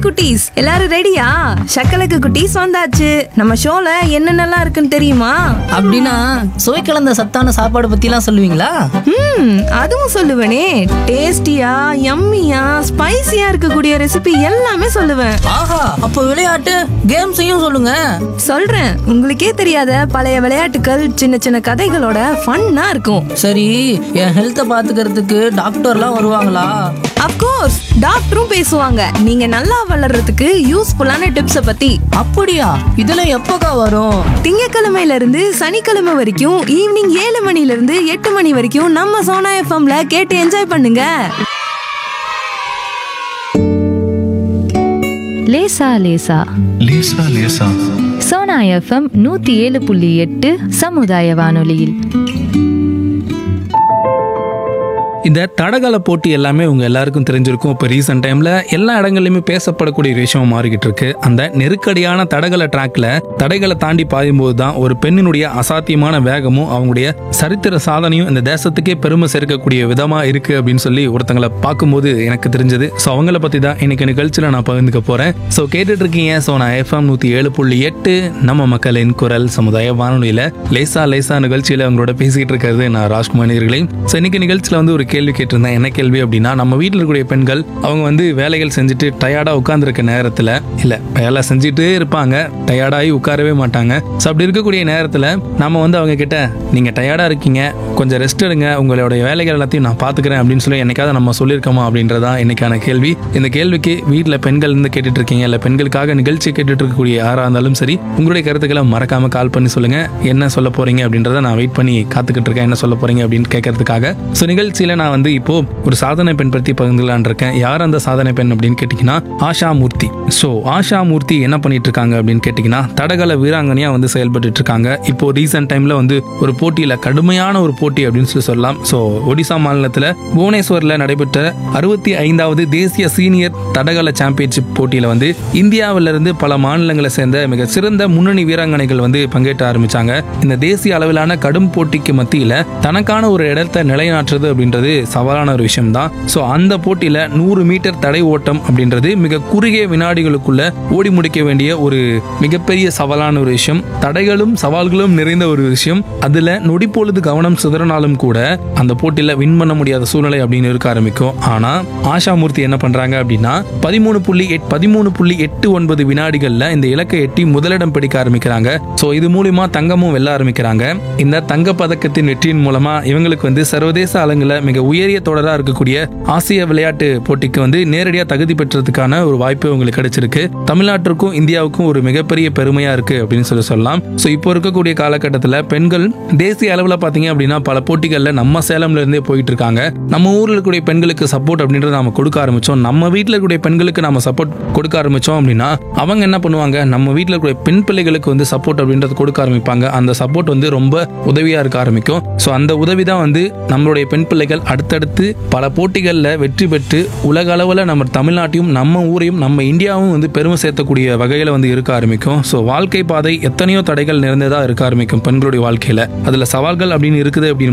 குட்டீஸ் எல்லாரும் ரெடியா சக்கலக்கு குட்டீஸ் வந்தாச்சு நம்ம ஷோல என்னென்னலாம் இருக்குன்னு தெரியுமா அப்படின்னா சுவை கலந்த சத்தான சாப்பாடு பத்திலாம் சொல்லுவீங்களா ம் அதுவும் சொல்லுவேனே டேஸ்டியா யம்மியா ஸ்பைசியா இருக்கக்கூடிய ரெசிபி எல்லாமே சொல்லுவேன் ஆஹா அப்போ விளையாட்டு கேம்ஸையும் சொல்லுங்க சொல்றேன் உங்களுக்கே தெரியாத பழைய விளையாட்டுகள் சின்ன சின்ன கதைகளோட ஃபன்னா இருக்கும் சரி என் ஹெல்த்தை பாத்துக்கிறதுக்கு டாக்டர்லாம் வருவாங்களா அப்கோர்ஸ் டாக்டரும் பேசுவாங்க நீங்க நல்லா வளர்றதுக்கு யூஸ்ஃபுல்லான டிப்ஸ பத்தி அப்படியா இதெல்லாம் எப்போக்கா வரும் திங்கக்கிழமையில இருந்து சனிக்கிழமை வரைக்கும் ஈவினிங் ஏழு மணில இருந்து எட்டு மணி வரைக்கும் நம்ம சோனா எஃப்எம்ல கேட்டு என்ஜாய் பண்ணுங்க லேசா லேசா லேசா லேசா சோனா எஃப்எம் நூத்தி ஏழு புள்ளி எட்டு சமுதாய வானொலியில் இந்த தடகள போட்டி எல்லாமே உங்க எல்லாருக்கும் தெரிஞ்சிருக்கும் இப்போ ரீசெண்ட் டைம்ல எல்லா இடங்கள்லையுமே பேசப்படக்கூடிய ஒரு விஷயம் மாறிக்கிட்டு இருக்கு அந்த நெருக்கடியான தடகள ட்ராக்ல தடைகளை தாண்டி பாயும்போது தான் ஒரு பெண்ணினுடைய அசாத்தியமான வேகமும் அவங்களுடைய சரித்திர சாதனையும் இந்த தேசத்துக்கே பெருமை சேர்க்கக்கூடிய விதமா இருக்கு அப்படின்னு சொல்லி ஒருத்தங்களை பார்க்கும்போது எனக்கு தெரிஞ்சது ஸோ அவங்கள பத்தி தான் இன்னைக்கு நிகழ்ச்சியில் நான் பகிர்ந்துக்க போறேன் ஸோ கேட்டுட்டு இருக்கீங்க ஸோ நான் எஃப்எம் நூத்தி ஏழு புள்ளி எட்டு நம்ம மக்களின் குரல் சமுதாய வானொலியில லேசா லேசா நிகழ்ச்சியில அவங்களோட பேசிக்கிட்டு இருக்கிறது நான் ராஜ்குமார் நேயர்களே ஸோ இன்னைக்கு நிகழ்ச்சியில் வந்து ஒரு கேள்வி கேட்டிருந்தேன் என்ன கேள்வி அப்படின்னா நம்ம வீட்டில் இருக்கக்கூடிய பெண்கள் அவங்க வந்து வேலைகள் செஞ்சுட்டு டயர்டாக உட்காந்துருக்க நேரத்தில் இல்லை வேலை செஞ்சுட்டே இருப்பாங்க டயர்டாகி உட்காரவே மாட்டாங்க ஸோ அப்படி இருக்கக்கூடிய நேரத்தில் நம்ம வந்து அவங்க கிட்ட நீங்கள் டயர்டாக இருக்கீங்க கொஞ்சம் ரெஸ்ட் எடுங்க உங்களுடைய வேலைகள் எல்லாத்தையும் நான் பார்த்துக்கிறேன் அப்படின்னு சொல்லி என்னைக்காவது நம்ம சொல்லியிருக்கோமா அப்படின்றதான் இன்னைக்கான கேள்வி இந்த கேள்விக்கு வீட்டில் பெண்கள் இருந்து கேட்டுட்டு இருக்கீங்க இல்லை பெண்களுக்காக நிகழ்ச்சி கேட்டுட்டு இருக்கக்கூடிய யாராக இருந்தாலும் சரி உங்களுடைய கருத்துக்களை மறக்காம கால் பண்ணி சொல்லுங்க என்ன சொல்ல போறீங்க அப்படின்றத நான் வெயிட் பண்ணி காத்துக்கிட்டு இருக்கேன் என்ன சொல்ல போறீங்க அப்படின்னு கேட்கறதுக்காக ஸோ நிகழ்ச்சியில நான் வந்து இப்போ ஒரு சாதனை பெண் பற்றி பகிர்ந்துலான் இருக்கேன் யார் அந்த சாதனை பெண் அப்படின்னு கேட்டிங்கன்னா ஆஷா மூர்த்தி ஸோ ஆஷா மூர்த்தி என்ன பண்ணிட்டு இருக்காங்க அப்படின்னு கேட்டிங்கன்னா தடகள வீராங்கனையா வந்து செயல்பட்டு இருக்காங்க இப்போ ரீசெண்ட் டைம்ல வந்து ஒரு போட்டியில கடுமையான ஒரு போட்டி அப்படின்னு சொல்லி சொல்லலாம் ஸோ ஒடிசா மாநிலத்தில் புவனேஸ்வரில் நடைபெற்ற அறுபத்தி ஐந்தாவது தேசிய சீனியர் தடகள சாம்பியன்ஷிப் போட்டியில வந்து இந்தியாவில இருந்து பல மாநிலங்களை சேர்ந்த மிக சிறந்த முன்னணி வீராங்கனைகள் வந்து பங்கேற்ற ஆரம்பிச்சாங்க இந்த தேசிய அளவிலான கடும் போட்டிக்கு மத்தியில தனக்கான ஒரு இடத்தை நிலைநாட்டுறது அப்படின்றது சவாலான ஒரு விஷயம் தான் ஸோ அந்த போட்டியில நூறு மீட்டர் தடை ஓட்டம் அப்படின்றது மிக குறுகிய வினாடிகளுக்குள்ள ஓடி முடிக்க வேண்டிய ஒரு மிகப்பெரிய சவாலான ஒரு விஷயம் தடைகளும் சவால்களும் நிறைந்த ஒரு விஷயம் அதுல நொடி பொழுது கவனம் சிதறினாலும் கூட அந்த போட்டியில வின் பண்ண முடியாத சூழ்நிலை அப்படின்னு இருக்க ஆரம்பிக்கும் ஆனா ஆஷா மூர்த்தி என்ன பண்றாங்க அப்படின்னா பதிமூணு புள்ளி எட் பதிமூணு புள்ளி எட்டு ஒன்பது வினாடிகள்ல இந்த இலக்கை எட்டி முதலிடம் பிடிக்க ஆரம்பிக்கிறாங்க ஸோ இது மூலியமா தங்கமும் வெல்ல ஆரம்பிக்கிறாங்க இந்த தங்க பதக்கத்தின் வெற்றியின் மூலமா இவங்களுக்கு வந்து சர்வதேச அளங்குல மிக உயரிய தொடரா இருக்கக்கூடிய ஆசிய விளையாட்டு போட்டிக்கு வந்து நேரடியாக தகுதி பெற்றதுக்கான ஒரு வாய்ப்பு உங்களுக்கு கிடைச்சிருக்கு தமிழ்நாட்டிற்கும் இந்தியாவுக்கும் ஒரு மிகப்பெரிய பெருமையா இருக்கு அப்படின்னு சொல்லி சொல்லலாம் ஸோ இப்போ இருக்கக்கூடிய காலகட்டத்தில் பெண்கள் தேசிய அளவில் பார்த்தீங்க அப்படின்னா பல போட்டிகளில் நம்ம சேலம்ல இருந்தே போயிட்டு இருக்காங்க நம்ம ஊரில் இருக்கக்கூடிய பெண்களுக்கு சப்போர்ட் அப்படின்றத நாம கொடுக்க ஆரம்பிச்சோம் நம்ம வீட்டில் இருக்கக்கூடிய பெண்களுக்கு நாம சப்போர்ட் கொடுக்க ஆரம்பிச்சோம் அப்படின்னா அவங்க என்ன பண்ணுவாங்க நம்ம வீட்டில் இருக்கக்கூடிய பெண் பிள்ளைகளுக்கு வந்து சப்போர்ட் அப்படின்றது கொடுக்க ஆரம்பிப்பாங்க அந்த சப்போர்ட் வந்து ரொம்ப உதவியா இருக்க ஆரம்பிக்கும் ஸோ அந்த உதவி தான் வந்து நம்மளுடைய பெண் பிள்ளைகள் அடுத்தடுத்து பல போட்டிகளில் வெற்றி பெற்று உலக அளவில் நம்ம தமிழ்நாட்டையும் நம்ம ஊரையும் நம்ம இந்தியாவும் வந்து பெருமை சேர்த்தக்கூடிய வகையில் வந்து இருக்க ஆரம்பிக்கும் ஸோ வாழ்க்கை பாதை எத்தனையோ தடைகள் நிறைந்ததாக இருக்க ஆரம்பிக்கும் பெண்களுடைய வாழ்க்கையில் அதில் சவால்கள் அப்படின்னு இருக்குது அப்படின்னு